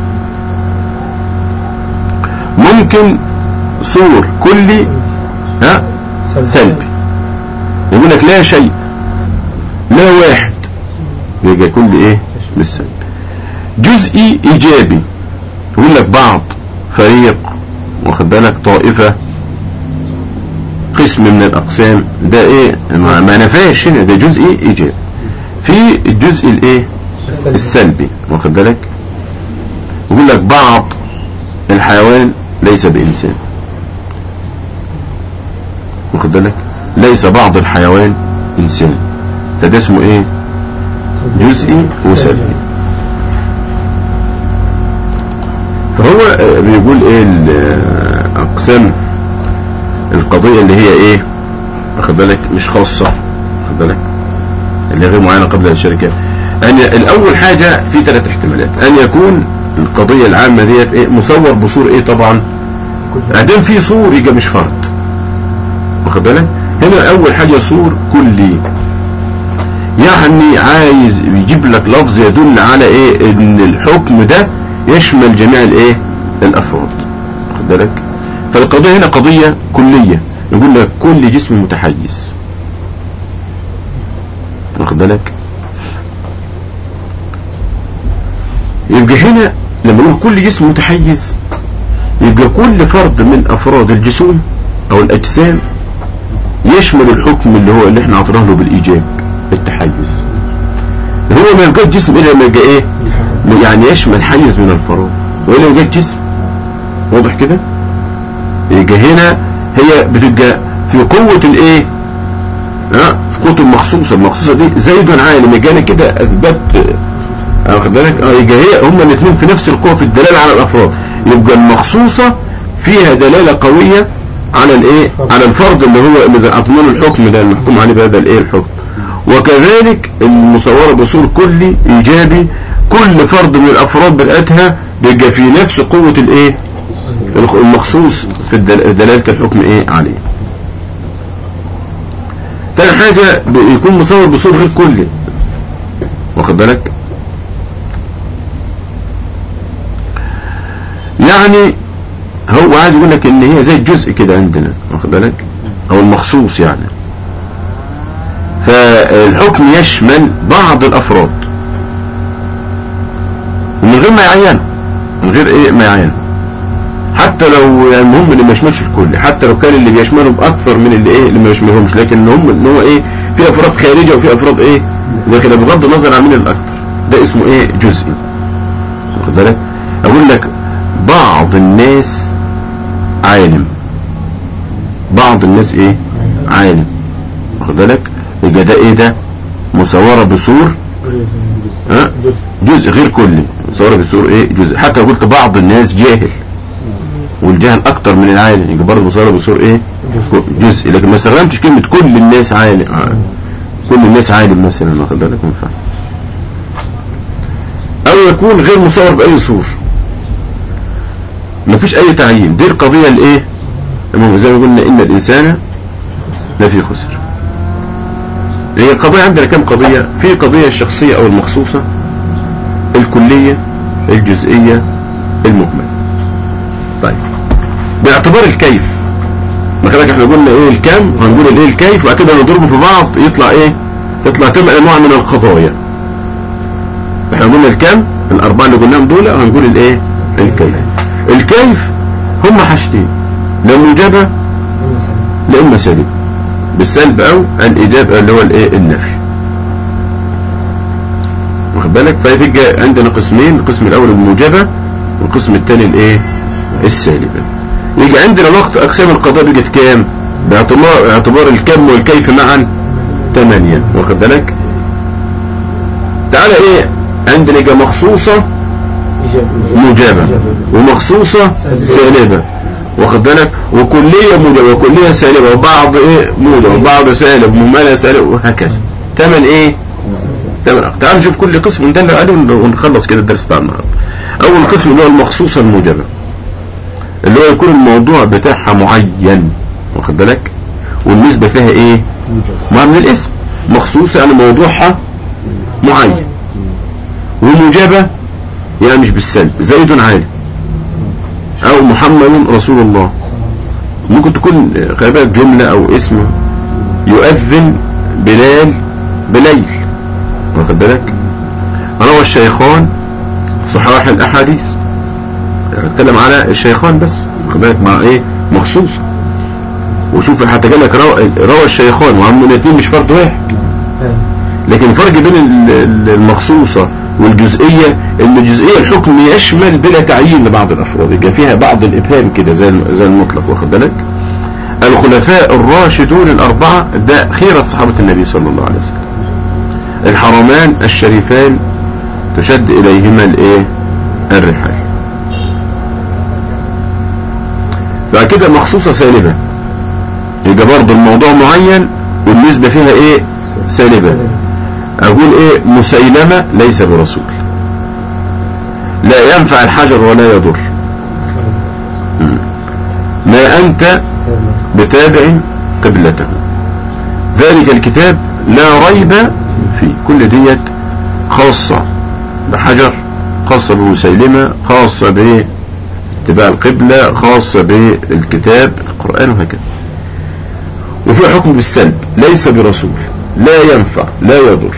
ممكن صور كلي ها سلبي يقول لك لا شيء لا واحد يبقى كل ايه بالسلب جزئي ايجابي يقول لك بعض فريق واخد بالك طائفة قسم من الاقسام ده ايه ما نفاش هنا ده جزئي ايجابي في الجزء الايه السلبي واخد بالك يقول لك بعض الحيوان ليس بإنسان واخد بالك ليس بعض الحيوان إنسان فده اسمه إيه جزئي وسلبي فهو آه، بيقول ايه ال- آه، اقسام القضية اللي هي ايه واخد بالك مش خاصة واخد بالك اللي غير معينة قبل الشركة ان الاول حاجة في ثلاث احتمالات ان يكون القضية العامة ديت ايه مصور بصور ايه طبعا ادام في صور يبقى مش فرد واخد بالك هنا اول حاجة صور كلي يعني عايز يجيب لك لفظ يدل على ايه ان الحكم ده يشمل جميع الايه الافراد واخد بالك فالقضية هنا قضية كلية يقول لك كل جسم متحيز واخد بالك يبقى هنا لما نقول كل جسم متحيز يبقى كل فرد من افراد الجسوم او الاجسام يشمل الحكم اللي هو اللي احنا عطيناه له بالايجاب التحيز هو ما يبقى جسم الا لما يبقى ايه يعني يشمل حيز من الفراغ والا يبقى جسم واضح كده يبقى هنا هي بتبقى في قوة الايه ها في قوة المخصوصة المخصوصة دي زيد عالم يبقى انا كده اثبت آه، واخد بالك اه يبقى هي هما الاثنين في نفس القوة في الدلالة على الافراد يبقى المخصوصة فيها دلالة قوية على الايه على الفرد اللي هو اللي اعطينا له الحكم ده المحكوم عليه بهذا الايه الحكم وكذلك المصورة بصور كلي ايجابي كل فرد من الافراد بتاعتها بيبقى في نفس قوة الايه الخ- المخصوص في الدل- دلالة الحكم ايه عليه تاني حاجة بيكون مصور بصور غير كلي واخد بالك يعني هو عايز يقول لك ان هي زي الجزء كده عندنا واخد بالك او المخصوص يعني فالحكم يشمل بعض الافراد ومن غير ما يعينه من غير ايه ما يعينه حتى لو يعني المهم اللي ما يشملش الكل حتى لو كان اللي بيشملهم اكثر من اللي ايه اللي ما يشملهمش لكن هم ان هو ايه في افراد خارجه وفي افراد ايه لكن بغض النظر عن مين الاكثر ده اسمه ايه جزئي واخد بالك اقول لك بعض الناس عالم بعض الناس ايه عالم واخد بالك يبقى ده ايه ده مصوره بصور ها جزء غير كلي مصوره بصور ايه جزء حتى لو قلت بعض الناس جاهل والجهل اكتر من العالم يبقى برضه مصوره بصور ايه جزء لكن ما استخدمتش كلمه كل الناس عالم آه. كل الناس عالم مثلا واخد بالك ما ينفعش او يكون غير مصور باي صور مفيش اي تعيين دي القضيه الايه المهم زي ما قلنا ان الانسان لفي خسر هي القضيه عندنا كم قضيه في قضيه الشخصيه او المخصوصه الكليه الجزئيه المجمله طيب باعتبار الكيف ما بالك احنا قلنا ايه الكم هنقول الايه الكيف وبعد كده نضربه في بعض يطلع ايه يطلع ثمان انواع من القضايا احنا قلنا الكم الاربعه اللي قلناهم دول هنقول الايه الكيف الكيف هم حاجتين لا موجبه لا اما سالب بالسلب او الاجابه اللي هو الايه النفي واخد بالك فتبقى عندنا قسمين القسم الاول الموجبه والقسم الثاني الايه السالبه يجي عندنا وقت اقسام القضاء بقت كام باعتبار اعتبار الكم والكيف معا ثمانية واخد بالك تعالى ايه عندنا يجي مخصوصة موجبة ومخصوصة سالبة واخد بالك وكلية موجبة وكلية سالبة وبعض ايه موجب وبعض سالب وممالة سالب وهكذا ثمن ايه ثمن تعال نشوف كل قسم ندل عليه ونخلص كده الدرس بتاع النهارده اول قسم اللي هو المخصوصة الموجبة اللي هو يكون الموضوع بتاعها معين واخد بالك والنسبة فيها ايه ما من الاسم مخصوصة يعني موضوعها معين وموجبة يعني مش بالسلب زيد عالم او محمد رسول الله ممكن تكون خلي بالك جملة او اسم يؤذن بلال بليل واخد بالك روى الشيخان صحاح الاحاديث اتكلم على الشيخان بس واخد بالك مع ايه مخصوص وشوف حتى قال لك روى, روى الشيخان وهم الاثنين مش فرد واحد لكن الفرق بين ال- ال- المخصوصة والجزئية ان الجزئية الحكم يشمل بلا تعيين لبعض الافراد يبقى فيها بعض الابهام كده زي الم- زي المطلق واخد بالك الخلفاء الراشدون الاربعة ده خيرة صحابة النبي صلى الله عليه وسلم الحرمان الشريفان تشد إليهما الإيه الرحال بعد كده مخصوصة سالبة يبقى برضه الموضوع معين والنسبة فيها إيه سالبة أقول إيه مسيلمة ليس برسول لا ينفع الحجر ولا يضر ما أنت بتابع قبلته ذلك الكتاب لا ريب فيه كل ديت خاصة بحجر خاصة بمسيلمة خاصة باتباع القبلة خاصة بالكتاب القرآن وهكذا وفي حكم بالسلب ليس برسول لا ينفع لا يضر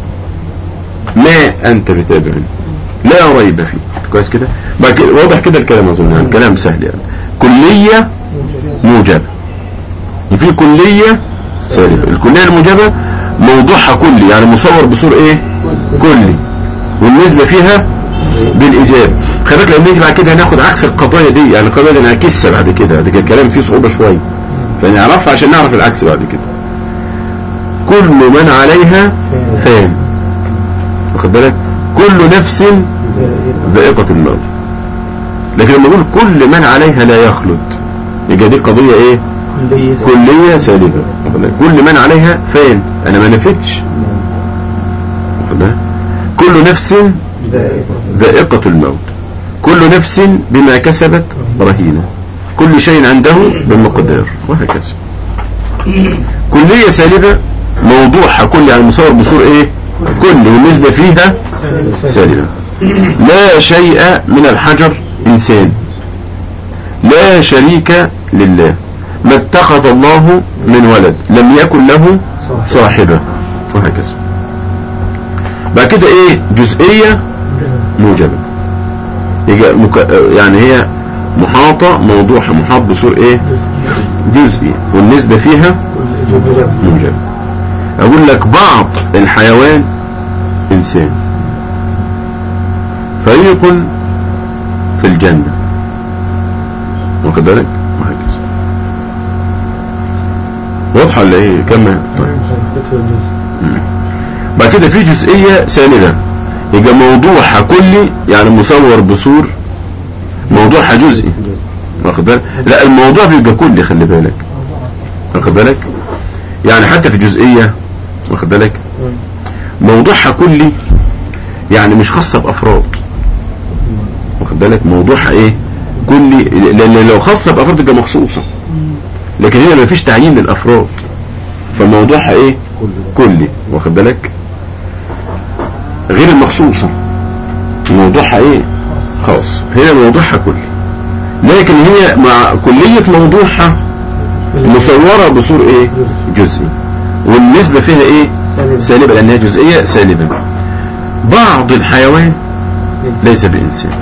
ما أنت بتابع لا ريب فيه كويس كده بعد كده واضح كده الكلام أظن يعني كلام سهل يعني كلية موجبة وفي كلية سالبة الكلية الموجبة موضوعها كلي يعني مصور بصور ايه كلي والنسبة فيها بالإجابة خلي بالك لما نيجي بعد كده هناخد عكس القضايا دي يعني القضايا دي نعكسها بعد كده بعد كده الكلام فيه صعوبة شوية فنعرفها عشان نعرف العكس بعد كده كل من عليها فان واخد بالك كل نفس ذائقة الموت لكن لما نقول كل من عليها لا يخلد يبقى دي قضية ايه كلية كلية سالبة واخد بالك؟ كل من عليها فان انا ما نفتش واخد بالك؟ كل نفس ذائقة الموت كل نفس بما كسبت رهينة كل شيء عنده بمقدار وهكذا كلية سالبة موضوعها كل يعني مصور بصور ايه كل والنسبة فيها سالبة لا شيء من الحجر انسان لا شريك لله ما اتخذ الله من ولد لم يكن له صاحبة وهكذا بعد كده ايه جزئية موجبة يجي مك... يعني هي محاطة موضوعها محاط بصور ايه جزئي والنسبة فيها موجبة اقول لك بعض الحيوان انسان فريق في الجنة واخد بالك وهكذا واضحة ولا ايه كمل طيب بعد كده في جزئية سالبة يبقى موضوعها كلي يعني مصور بصور موضوعها جزئي واخد بالك لا الموضوع بيبقى كلي خلي بالك واخد بالك يعني حتى في جزئية واخد بالك موضوعها كلي يعني مش خاصة بأفراد واخد بالك موضوعها ايه كلي لان لو خاصة بأفراد تبقى مخصوصة لكن هنا ما فيش تعيين للأفراد فموضوعها ايه كلي واخد بالك غير المخصوصة موضوعها ايه خاص هنا موضوعها كلي لكن هي مع كلية موضوعها مصورة بصور ايه جزئي والنسبة فيها ايه سالبة لانها جزئية سالبة بعض الحيوان ليس بإنسان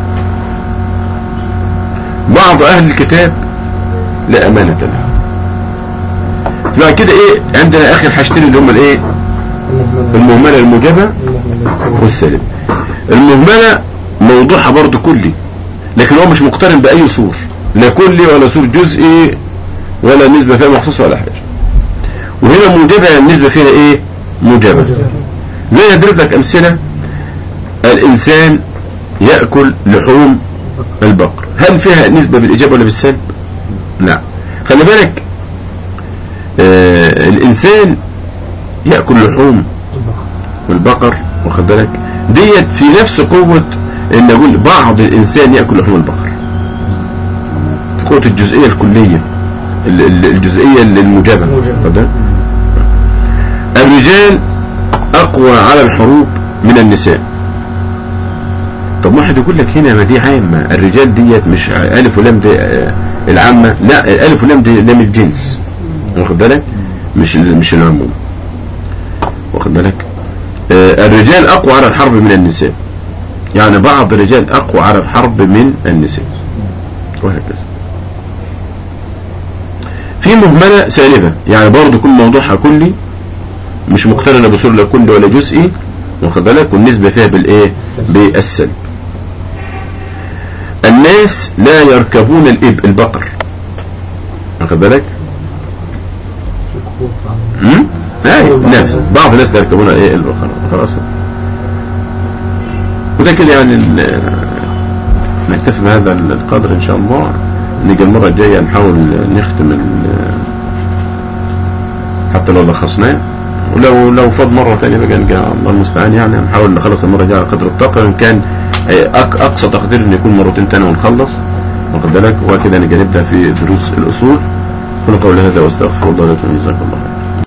بعض أهل الكتاب لا أمانة له بعد كده إيه عندنا آخر حاجتين اللي هم الإيه المهملة الموجبة والسالب المهملة موضوعها برضو كلي لكن هو مش مقترن بأي صور لا كلي ولا صور جزئي ولا نسبة فيها مخصوصة ولا حاجة وهنا موجبة النسبة فيها إيه موجبة زي أضرب لك أمثلة الإنسان يأكل لحوم البقر هل فيها نسبة بالإجابة ولا بالسلب لا خلي بالك آه الإنسان يأكل لحوم البقر واخد بالك ديت في نفس قوة ان اقول بعض الانسان يأكل لحوم البقر في قوة الجزئية الكلية ال- ال- الجزئية الموجبة واخد بالك؟ الرجال اقوى على الحروب من النساء طب واحد يقول لك هنا ما دي عامة الرجال ديت مش ألف ولام دي آه، العامة لا الألف ولام دي لام الجنس واخد بالك مش ال- مش العموم واخد بالك آه، الرجال أقوى على الحرب من النساء يعني بعض الرجال أقوى على الحرب من النساء وهكذا في مهملة سالبة يعني برضه كل موضوعها كلي مش مقترنة بصورة لا كلي ولا جزئي واخد بالك والنسبة فيها بالايه بالسلب الناس لا يركبون الإب البقر واخد بالك هم؟ اي نفس بعض الناس يركبون ايه الاخرى خلاص وده كده يعني ال- نكتفي بهذا القدر ان شاء الله نيجي المره الجايه نحاول نختم ال- حتى لو لخصناه ولو لو فاض مره ثانيه بقى نجي الله المستعان يعني نحاول نخلص المره الجايه على قدر الطاقه ان كان أك- اقصى تقدير ان يكون مرتين تاني ونخلص واخد بالك وكده نجي نبدا في دروس الاصول قولوا قولي هذا واستغفر الله لكم جزاكم الله خير